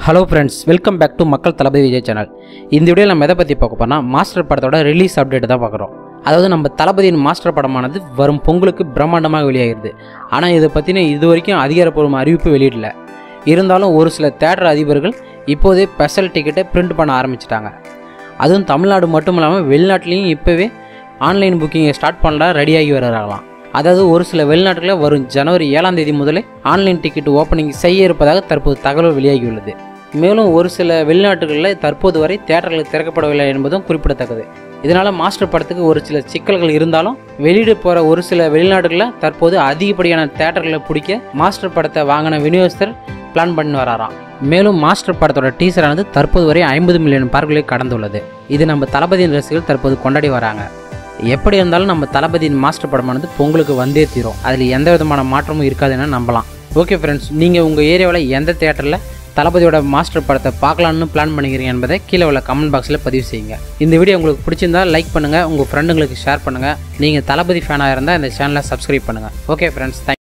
hello friends welcome back to மக்கள் தளபதி Vijay channel இந்த வீடியோவில் நம்ம எதை பற்றி பார்க்க போனால் மாஸ்டர் படத்தோட ரிலீஸ் அப்டேட் தான் பார்க்குறோம் அதாவது நம்ம தளபதியின் மாஸ்டர் படமானது வரும் பொங்கலுக்கு பிரம்மாண்டமாக வெளியாகிறது ஆனால் இதை பற்றின இது வரைக்கும் அதிகாரப்பூர்வ அறிவிப்பு வெளியிடல இருந்தாலும் ஒரு சில தேட்டர் அதிபர்கள் இப்போதே ஸ்பெஷல் டிக்கெட்டை பிரிண்ட் பண்ண ஆரம்பிச்சிட்டாங்க அதுவும் தமிழ்நாடு மட்டும் இல்லாமல் வெளிநாட்டிலையும் இப்போவே ஆன்லைன் புக்கிங்கை ஸ்டார்ட் பண்ணலாம் ரெடியாகி வர்றாங்களாம் அதாவது ஒரு சில வெளிநாட்டுகளில் வரும் ஜனவரி ஏழாம் தேதி முதலே ஆன்லைன் டிக்கெட் ஓப்பனிங் செய்ய இருப்பதாக தற்போது தகவல் வெளியாகியுள்ளது மேலும் ஒரு சில வெளிநாட்டுகளில் தற்போது வரை தேட்டர்கள் திறக்கப்படவில்லை என்பதும் குறிப்பிடத்தக்கது இதனால் மாஸ்டர் படத்துக்கு ஒரு சில சிக்கல்கள் இருந்தாலும் வெளியிட போகிற ஒரு சில வெளிநாடுகளில் தற்போது அதிகப்படியான தேட்டர்களை பிடிக்க மாஸ்டர் படத்தை வாங்கின விநியோகஸ்தர் பிளான் பண்ணி வராராம் மேலும் மாஸ்டர் படத்தோட டீசரானது தற்போது வரை ஐம்பது மில்லியன் பார்க்களை கடந்துள்ளது இது நம்ம தளபதியின் ரசிகர்கள் தற்போது கொண்டாடி வராங்க எப்படி இருந்தாலும் நம்ம தளபதியின் மாஸ்டர் படமானது பொங்கலுக்கு வந்தே தீரும் அதில் எந்த விதமான மாற்றமும் இருக்காதுன்னு நம்பலாம் ஓகே ஃப்ரெண்ட்ஸ் நீங்கள் உங்கள் ஏரியாவில் எந்த தேட்டரில் தளபதியோட மாஸ்டர் படத்தை பார்க்கலான்னு பிளான் பண்ணிக்கிறீங்க என்பதை கீழே உள்ள கமெண்ட் பாக்ஸில் பதிவு செய்யுங்க இந்த வீடியோ உங்களுக்கு பிடிச்சிருந்தா லைக் பண்ணுங்கள் உங்கள் ஃப்ரெண்டுங்களுக்கு ஷேர் பண்ணுங்கள் நீங்கள் தளபதி ஃபேனாக இருந்தால் இந்த சேனலை சப்ஸ்கிரைப் பண்ணுங்கள் ஓகே ஃப்ரெண்ட்ஸ் தேங்க்